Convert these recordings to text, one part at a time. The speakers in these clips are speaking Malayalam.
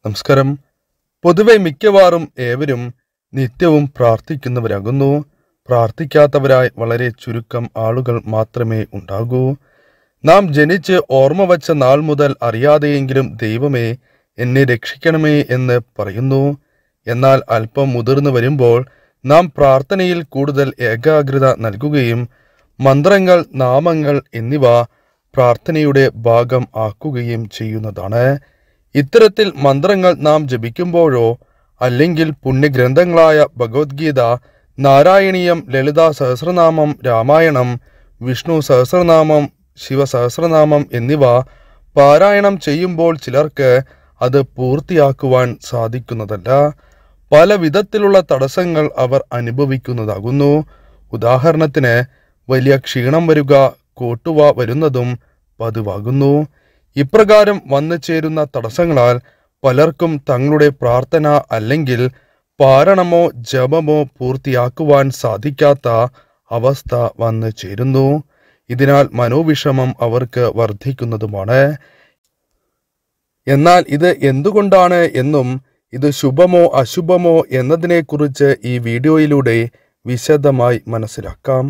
നമസ്കാരം പൊതുവെ മിക്കവാറും ഏവരും നിത്യവും പ്രാർത്ഥിക്കുന്നവരാകുന്നു പ്രാർത്ഥിക്കാത്തവരായി വളരെ ചുരുക്കം ആളുകൾ മാത്രമേ ഉണ്ടാകൂ നാം ജനിച്ച് ഓർമ്മ വച്ച നാൾ മുതൽ അറിയാതെയെങ്കിലും ദൈവമേ എന്നെ രക്ഷിക്കണമേ എന്ന് പറയുന്നു എന്നാൽ അല്പം മുതിർന്നു വരുമ്പോൾ നാം പ്രാർത്ഥനയിൽ കൂടുതൽ ഏകാഗ്രത നൽകുകയും മന്ത്രങ്ങൾ നാമങ്ങൾ എന്നിവ പ്രാർത്ഥനയുടെ ഭാഗം ആക്കുകയും ചെയ്യുന്നതാണ് ഇത്തരത്തിൽ മന്ത്രങ്ങൾ നാം ജപിക്കുമ്പോഴോ അല്ലെങ്കിൽ പുണ്യഗ്രന്ഥങ്ങളായ ഭഗവത്ഗീത നാരായണീയം ലളിത സഹസ്രനാമം രാമായണം വിഷ്ണു സഹസ്രനാമം ശിവസഹസ്രനാമം എന്നിവ പാരായണം ചെയ്യുമ്പോൾ ചിലർക്ക് അത് പൂർത്തിയാക്കുവാൻ സാധിക്കുന്നതല്ല പല വിധത്തിലുള്ള തടസ്സങ്ങൾ അവർ അനുഭവിക്കുന്നതാകുന്നു ഉദാഹരണത്തിന് വലിയ ക്ഷീണം വരിക കോട്ടുവ വരുന്നതും പതിവാകുന്നു ഇപ്രകാരം വന്നു ചേരുന്ന തടസ്സങ്ങളാൽ പലർക്കും തങ്ങളുടെ പ്രാർത്ഥന അല്ലെങ്കിൽ പാരണമോ ജപമോ പൂർത്തിയാക്കുവാൻ സാധിക്കാത്ത അവസ്ഥ വന്നു ചേരുന്നു ഇതിനാൽ മനോവിഷമം അവർക്ക് വർദ്ധിക്കുന്നതുമാണ് എന്നാൽ ഇത് എന്തുകൊണ്ടാണ് എന്നും ഇത് ശുഭമോ അശുഭമോ എന്നതിനെക്കുറിച്ച് ഈ വീഡിയോയിലൂടെ വിശദമായി മനസ്സിലാക്കാം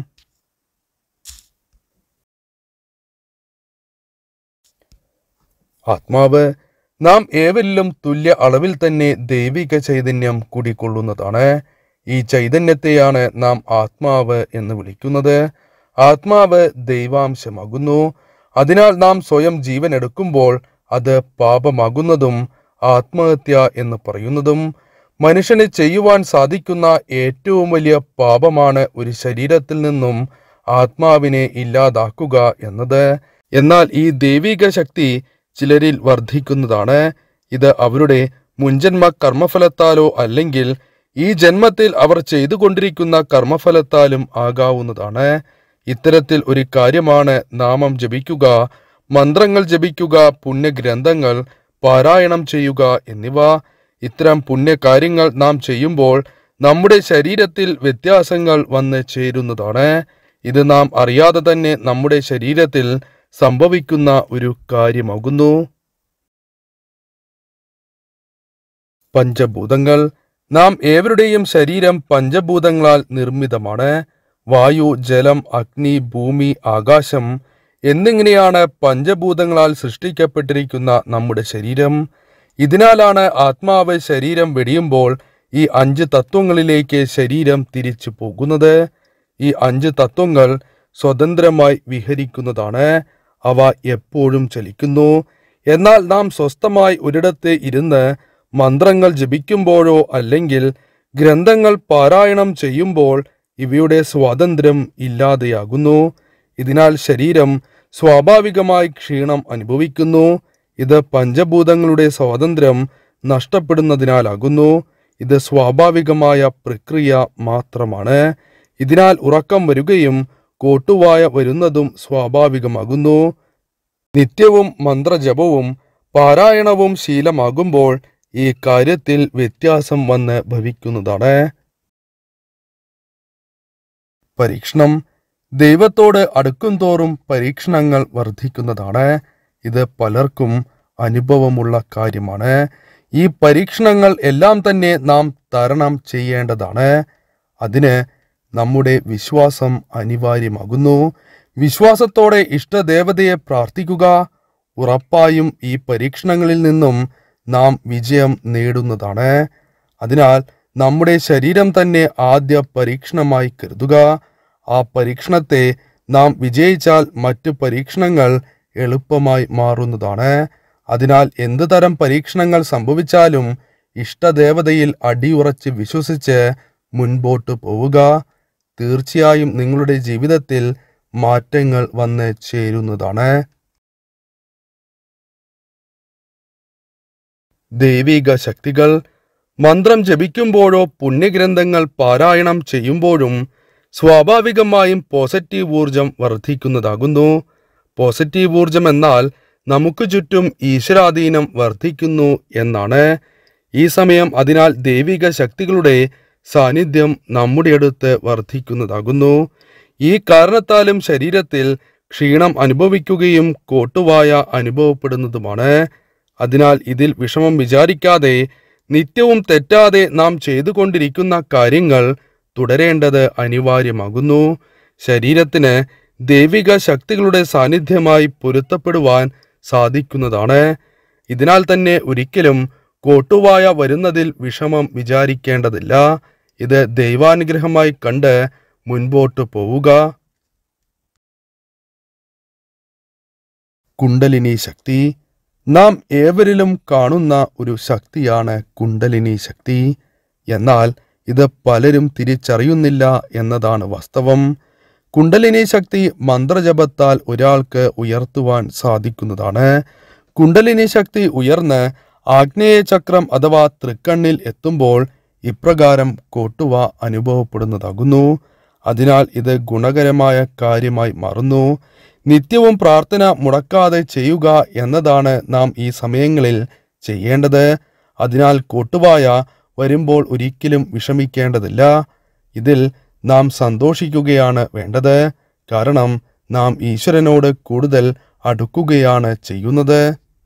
ആത്മാവ് നാം ഏവരിലും തുല്യ അളവിൽ തന്നെ ദൈവിക ചൈതന്യം കുടികൊള്ളുന്നതാണ് ഈ ചൈതന്യത്തെയാണ് നാം ആത്മാവ് എന്ന് വിളിക്കുന്നത് ആത്മാവ് ദൈവാംശമാകുന്നു അതിനാൽ നാം സ്വയം ജീവൻ എടുക്കുമ്പോൾ അത് പാപമാകുന്നതും ആത്മഹത്യ എന്ന് പറയുന്നതും മനുഷ്യന് ചെയ്യുവാൻ സാധിക്കുന്ന ഏറ്റവും വലിയ പാപമാണ് ഒരു ശരീരത്തിൽ നിന്നും ആത്മാവിനെ ഇല്ലാതാക്കുക എന്നത് എന്നാൽ ഈ ദൈവിക ശക്തി ചിലരിൽ വർദ്ധിക്കുന്നതാണ് ഇത് അവരുടെ മുൻജന്മ കർമ്മഫലത്താലോ അല്ലെങ്കിൽ ഈ ജന്മത്തിൽ അവർ ചെയ്തുകൊണ്ടിരിക്കുന്ന കർമ്മഫലത്താലും ആകാവുന്നതാണ് ഇത്തരത്തിൽ ഒരു കാര്യമാണ് നാമം ജപിക്കുക മന്ത്രങ്ങൾ ജപിക്കുക പുണ്യഗ്രന്ഥങ്ങൾ പാരായണം ചെയ്യുക എന്നിവ ഇത്തരം പുണ്യകാര്യങ്ങൾ നാം ചെയ്യുമ്പോൾ നമ്മുടെ ശരീരത്തിൽ വ്യത്യാസങ്ങൾ വന്ന് ചേരുന്നതാണ് ഇത് നാം അറിയാതെ തന്നെ നമ്മുടെ ശരീരത്തിൽ സംഭവിക്കുന്ന ഒരു കാര്യമാകുന്നു പഞ്ചഭൂതങ്ങൾ നാം ഏവരുടെയും ശരീരം പഞ്ചഭൂതങ്ങളാൽ നിർമ്മിതമാണ് വായു ജലം അഗ്നി ഭൂമി ആകാശം എന്നിങ്ങനെയാണ് പഞ്ചഭൂതങ്ങളാൽ സൃഷ്ടിക്കപ്പെട്ടിരിക്കുന്ന നമ്മുടെ ശരീരം ഇതിനാലാണ് ആത്മാവ് ശരീരം വെടിയുമ്പോൾ ഈ അഞ്ച് തത്വങ്ങളിലേക്ക് ശരീരം തിരിച്ചു പോകുന്നത് ഈ അഞ്ച് തത്വങ്ങൾ സ്വതന്ത്രമായി വിഹരിക്കുന്നതാണ് അവ എപ്പോഴും ചലിക്കുന്നു എന്നാൽ നാം സ്വസ്ഥമായി ഒരിടത്ത് ഇരുന്ന് മന്ത്രങ്ങൾ ജപിക്കുമ്പോഴോ അല്ലെങ്കിൽ ഗ്രന്ഥങ്ങൾ പാരായണം ചെയ്യുമ്പോൾ ഇവയുടെ സ്വാതന്ത്ര്യം ഇല്ലാതെയാകുന്നു ഇതിനാൽ ശരീരം സ്വാഭാവികമായി ക്ഷീണം അനുഭവിക്കുന്നു ഇത് പഞ്ചഭൂതങ്ങളുടെ സ്വാതന്ത്ര്യം നഷ്ടപ്പെടുന്നതിനാലാകുന്നു ഇത് സ്വാഭാവികമായ പ്രക്രിയ മാത്രമാണ് ഇതിനാൽ ഉറക്കം വരികയും കോട്ടുവായ വരുന്നതും സ്വാഭാവികമാകുന്നു നിത്യവും മന്ത്രജപവും പാരായണവും ശീലമാകുമ്പോൾ ഈ കാര്യത്തിൽ വ്യത്യാസം വന്ന് ഭവിക്കുന്നതാണ് പരീക്ഷണം ദൈവത്തോട് അടുക്കും തോറും പരീക്ഷണങ്ങൾ വർദ്ധിക്കുന്നതാണ് ഇത് പലർക്കും അനുഭവമുള്ള കാര്യമാണ് ഈ പരീക്ഷണങ്ങൾ എല്ലാം തന്നെ നാം തരണം ചെയ്യേണ്ടതാണ് അതിന് നമ്മുടെ വിശ്വാസം അനിവാര്യമാകുന്നു വിശ്വാസത്തോടെ ഇഷ്ടദേവതയെ പ്രാർത്ഥിക്കുക ഉറപ്പായും ഈ പരീക്ഷണങ്ങളിൽ നിന്നും നാം വിജയം നേടുന്നതാണ് അതിനാൽ നമ്മുടെ ശരീരം തന്നെ ആദ്യ പരീക്ഷണമായി കരുതുക ആ പരീക്ഷണത്തെ നാം വിജയിച്ചാൽ മറ്റു പരീക്ഷണങ്ങൾ എളുപ്പമായി മാറുന്നതാണ് അതിനാൽ എന്ത് തരം പരീക്ഷണങ്ങൾ സംഭവിച്ചാലും ഇഷ്ടദേവതയിൽ അടിയുറച്ച് വിശ്വസിച്ച് മുൻപോട്ട് പോവുക തീർച്ചയായും നിങ്ങളുടെ ജീവിതത്തിൽ മാറ്റങ്ങൾ വന്ന് ചേരുന്നതാണ് ദൈവിക ശക്തികൾ മന്ത്രം ജപിക്കുമ്പോഴോ പുണ്യഗ്രന്ഥങ്ങൾ പാരായണം ചെയ്യുമ്പോഴും സ്വാഭാവികമായും പോസിറ്റീവ് ഊർജം വർദ്ധിക്കുന്നതാകുന്നു പോസിറ്റീവ് ഊർജം എന്നാൽ നമുക്ക് ചുറ്റും ഈശ്വരാധീനം വർദ്ധിക്കുന്നു എന്നാണ് ഈ സമയം അതിനാൽ ദൈവിക ശക്തികളുടെ സാന്നിധ്യം നമ്മുടെ അടുത്ത് വർദ്ധിക്കുന്നതാകുന്നു ഈ കാരണത്താലും ശരീരത്തിൽ ക്ഷീണം അനുഭവിക്കുകയും കോട്ടുവായ അനുഭവപ്പെടുന്നതുമാണ് അതിനാൽ ഇതിൽ വിഷമം വിചാരിക്കാതെ നിത്യവും തെറ്റാതെ നാം ചെയ്തുകൊണ്ടിരിക്കുന്ന കാര്യങ്ങൾ തുടരേണ്ടത് അനിവാര്യമാകുന്നു ശരീരത്തിന് ദൈവിക ശക്തികളുടെ സാന്നിധ്യമായി പൊരുത്തപ്പെടുവാൻ സാധിക്കുന്നതാണ് ഇതിനാൽ തന്നെ ഒരിക്കലും കോട്ടുവായ വരുന്നതിൽ വിഷമം വിചാരിക്കേണ്ടതില്ല ഇത് ദൈവാനുഗ്രഹമായി കണ്ട് മുൻപോട്ട് പോവുക കുണ്ടലിനി ശക്തി നാം ഏവരിലും കാണുന്ന ഒരു ശക്തിയാണ് കുണ്ടലിനി ശക്തി എന്നാൽ ഇത് പലരും തിരിച്ചറിയുന്നില്ല എന്നതാണ് വാസ്തവം കുണ്ടലിനി ശക്തി മന്ത്രജപത്താൽ ഒരാൾക്ക് ഉയർത്തുവാൻ സാധിക്കുന്നതാണ് കുണ്ടലിനി ശക്തി ഉയർന്ന് ആഗ്നേയ ചക്രം അഥവാ തൃക്കണ്ണിൽ എത്തുമ്പോൾ ഇപ്രകാരം കോട്ടുവ അനുഭവപ്പെടുന്നതാകുന്നു അതിനാൽ ഇത് ഗുണകരമായ കാര്യമായി മാറുന്നു നിത്യവും പ്രാർത്ഥന മുടക്കാതെ ചെയ്യുക എന്നതാണ് നാം ഈ സമയങ്ങളിൽ ചെയ്യേണ്ടത് അതിനാൽ കോട്ടുവായ വരുമ്പോൾ ഒരിക്കലും വിഷമിക്കേണ്ടതില്ല ഇതിൽ നാം സന്തോഷിക്കുകയാണ് വേണ്ടത് കാരണം നാം ഈശ്വരനോട് കൂടുതൽ അടുക്കുകയാണ് ചെയ്യുന്നത്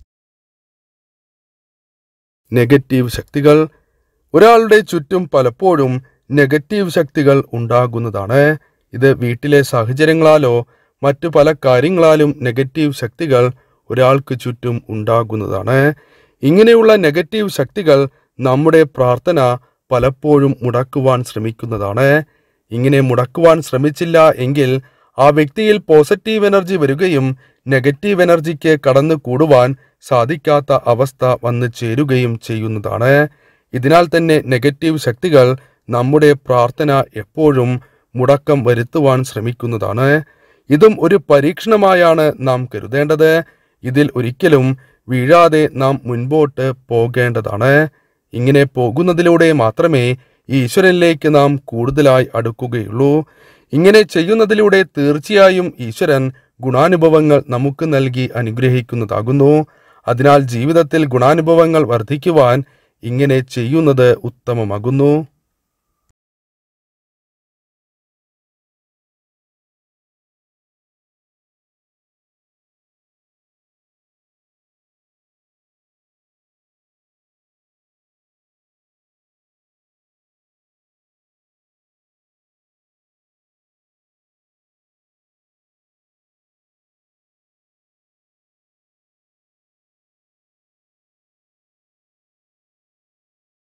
നെഗറ്റീവ് ശക്തികൾ ഒരാളുടെ ചുറ്റും പലപ്പോഴും നെഗറ്റീവ് ശക്തികൾ ഉണ്ടാകുന്നതാണ് ഇത് വീട്ടിലെ സാഹചര്യങ്ങളാലോ മറ്റു പല കാര്യങ്ങളാലും നെഗറ്റീവ് ശക്തികൾ ഒരാൾക്ക് ചുറ്റും ഉണ്ടാകുന്നതാണ് ഇങ്ങനെയുള്ള നെഗറ്റീവ് ശക്തികൾ നമ്മുടെ പ്രാർത്ഥന പലപ്പോഴും മുടക്കുവാൻ ശ്രമിക്കുന്നതാണ് ഇങ്ങനെ മുടക്കുവാൻ ശ്രമിച്ചില്ല എങ്കിൽ ആ വ്യക്തിയിൽ പോസിറ്റീവ് എനർജി വരികയും നെഗറ്റീവ് എനർജിക്ക് കടന്നു കൂടുവാൻ സാധിക്കാത്ത അവസ്ഥ വന്നു ചേരുകയും ചെയ്യുന്നതാണ് ഇതിനാൽ തന്നെ നെഗറ്റീവ് ശക്തികൾ നമ്മുടെ പ്രാർത്ഥന എപ്പോഴും മുടക്കം വരുത്തുവാൻ ശ്രമിക്കുന്നതാണ് ഇതും ഒരു പരീക്ഷണമായാണ് നാം കരുതേണ്ടത് ഇതിൽ ഒരിക്കലും വീഴാതെ നാം മുൻപോട്ട് പോകേണ്ടതാണ് ഇങ്ങനെ പോകുന്നതിലൂടെ മാത്രമേ ഈശ്വരനിലേക്ക് നാം കൂടുതലായി അടുക്കുകയുള്ളൂ ഇങ്ങനെ ചെയ്യുന്നതിലൂടെ തീർച്ചയായും ഈശ്വരൻ ഗുണാനുഭവങ്ങൾ നമുക്ക് നൽകി അനുഗ്രഹിക്കുന്നതാകുന്നു അതിനാൽ ജീവിതത്തിൽ ഗുണാനുഭവങ്ങൾ വർദ്ധിക്കുവാൻ ഇങ്ങനെ ചെയ്യുന്നത് ഉത്തമമാകുന്നു